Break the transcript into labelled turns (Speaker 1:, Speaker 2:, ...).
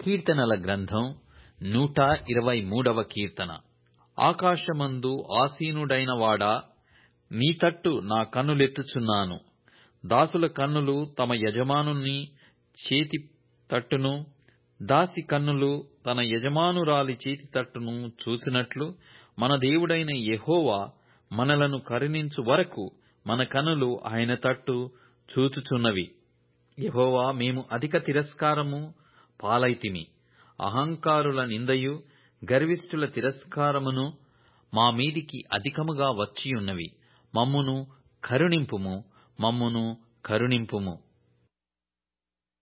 Speaker 1: కీర్తనల గ్రంథం నూట ఇరవై మూడవ కీర్తన ఆకాశమందు ఆసీనుడైన వాడా నీ తట్టు నా కన్నులెత్తుచున్నాను దాసుల కన్నులు తమ యజమానుని చేతి తట్టును దాసి కన్నులు తన యజమానురాలి చేతి తట్టును చూసినట్లు మన దేవుడైన యెహోవా మనలను కరుణించు వరకు మన కన్నులు ఆయన తట్టు చూచుచున్నవి యెహోవా మేము అధిక తిరస్కారము పాలైతిమి అహంకారుల నిందయు గర్విష్ఠుల తిరస్కారమును మా మీదికి అధికముగా వచ్చియున్నవి మమ్మును కరుణింపుము మమ్మును కరుణింపుము